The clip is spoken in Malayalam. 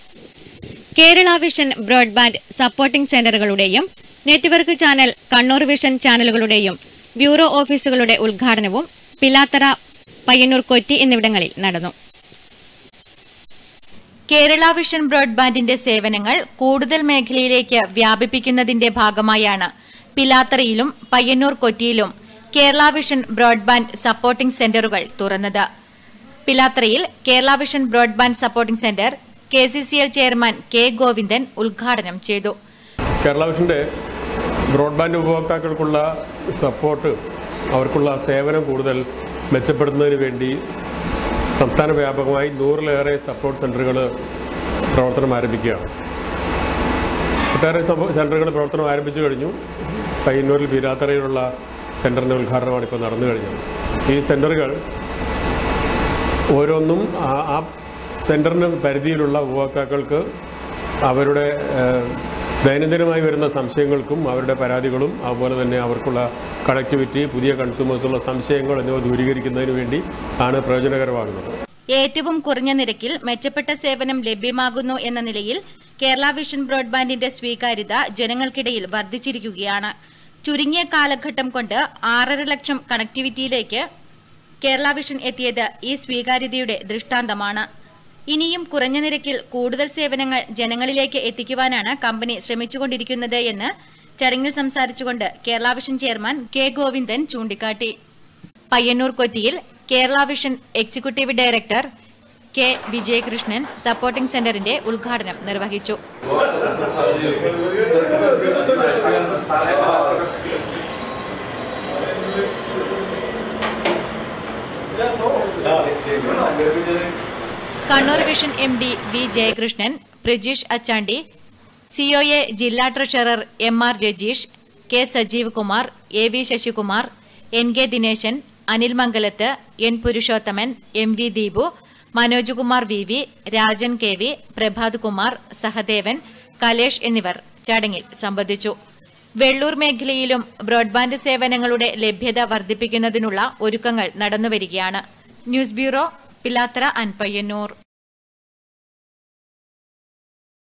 കേരള വിഷൻ ബ്രോഡ്ബാൻഡ് സപ്പോർട്ടിംഗ് സെന്ററുകളുടെയും നെറ്റ്വർക്ക് ചാനൽ കണ്ണൂർ വിഷൻ ചാനലുകളുടെയും ബ്യൂറോ ഓഫീസുകളുടെ ഉദ്ഘാടനവും പിലാത്തറ പയ്യന്നൂർ കൊറ്റി എന്നിവിടങ്ങളിൽ നടന്നു കേരള വിഷൻ ബ്രോഡ്ബാൻഡിന്റെ സേവനങ്ങൾ കൂടുതൽ മേഖലയിലേക്ക് വ്യാപിപ്പിക്കുന്നതിന്റെ ഭാഗമായാണ് പിലാത്തറയിലും പയ്യന്നൂർ കൊറ്റിയിലും കേരള വിഷൻ ബ്രോഡ്ബാൻഡ് സപ്പോർട്ടിംഗ് സെന്ററുകൾ തുറന്നത് പിലാത്തറയിൽ Kerala vision broadband supporting centre K C C L chairman K Govindan ഉദ്ഘാടനം ചെയ്തു കേരള വിഷൻ്റെ ബ്രോഡ്ബാൻഡ് ഉപഭോക്താക്കൾക്കുള്ള സപ്പോർട്ട് അവർക്കുള്ള സേവനം കൂടുതൽ മെച്ചപ്പെടുത്തുന്നതിന് വേണ്ടി സംസ്ഥാന വ്യാപകമായി നൂറിലേറെ സപ്പോർട്ട് സെൻ്ററുകൾ പ്രവർത്തനം ആരംഭിക്കുകയാണ് ഒട്ടേറെ സപ്പോ- സെൻ്ററുകൾ പ്രവർത്തനം ആരംഭിച്ചു കഴിഞ്ഞു പയ്യന്നൂരിൽ പീരാത്തറയിലുള്ള സെൻ്ററിൻ്റെ ഉദ്ഘാടനമാണ് ഇപ്പോൾ നടന്നു കഴിഞ്ഞത് ഈ സെൻ്ററുകൾ ഓരോന്നും ആ- ആ സെൻറ്ററിന് പരിധിയിലുള്ള ഉപഭോക്താക്കൾക്ക് അവരുടെ ഏഹ്, ദൈനംദിനമായി വരുന്ന സംശയങ്ങൾക്കും അവരുടെ പരാതികളും അതുപോലെ തന്നെ അവർക്കുള്ള കണക്ടിവിറ്റി പുതിയ കൺസ്യൂമേഴ്സുള്ള സംശയങ്ങൾ എന്നിവ ദൂരീകരിക്കുന്നതിന് വേണ്ടി ആണ് പ്രയോജനകരമാകുന്നത് ഏറ്റവും കുറഞ്ഞ നിരക്കിൽ മെച്ചപ്പെട്ട സേവനം ലഭ്യമാകുന്നു എന്ന നിലയിൽ കേരള വിഷൻ ബ്രോഡ്ബാൻഡിന്റെ സ്വീകാര്യത ജനങ്ങൾക്കിടയിൽ വർദ്ധിച്ചിരിക്കുകയാണ് ചുരുങ്ങിയ കാലഘട്ടം കൊണ്ട് ആറര ലക്ഷം കണക്ടിവിറ്റിയിലേക്ക് കേരള വിഷൻ എത്തിയത് ഈ സ്വീകാര്യതയുടെ ദൃഷ്ടാന്തമാണ് ഇനിയും കുറഞ്ഞ നിരക്കിൽ കൂടുതൽ സേവനങ്ങൾ ജനങ്ങളിലേക്ക് എത്തിക്കുവാനാണ് കമ്പനി ശ്രമിച്ചുകൊണ്ടിരിക്കുന്നത് എന്ന് ചടങ്ങിൽ സംസാരിച്ചുകൊണ്ട് Kerala vision chairman K Govindan ചൂണ്ടിക്കാട്ടി പയ്യന്നൂർ കൊറ്റിയിൽ Kerala vision executive director K Vijayakrishnan supporting സെന്ററിന്റെ ഉദ്ഘാടനം നിർവഹിച്ചു Kannur vision M D V Jayakrishnan Prajeesh Achandi COA ജില്ലാ treasurer M R Rajeesh K Sajeev Kumar A V Sasikumar N K Dineshan Anil Mangalath N Purushothaman M V Deepu Manoj Kumar V V Rajan K V Prabhath Kumar Sahadevan Kalesh എന്നിവർ ചടങ്ങിൽ സംബന്ധിച്ചു വെള്ളൂർ മേഖലയിലും ബ്രോഡ്ബാൻഡ് സേവനങ്ങളുടെ ലഭ്യത വർദ്ധിപ്പിക്കുന്നതിനുള്ള ഒരുക്കങ്ങൾ നടന്നുവരികയാണ് ന്യൂസ് ബ്യൂറോ പിലാത്തറ അൻപയ്യന്നൂർ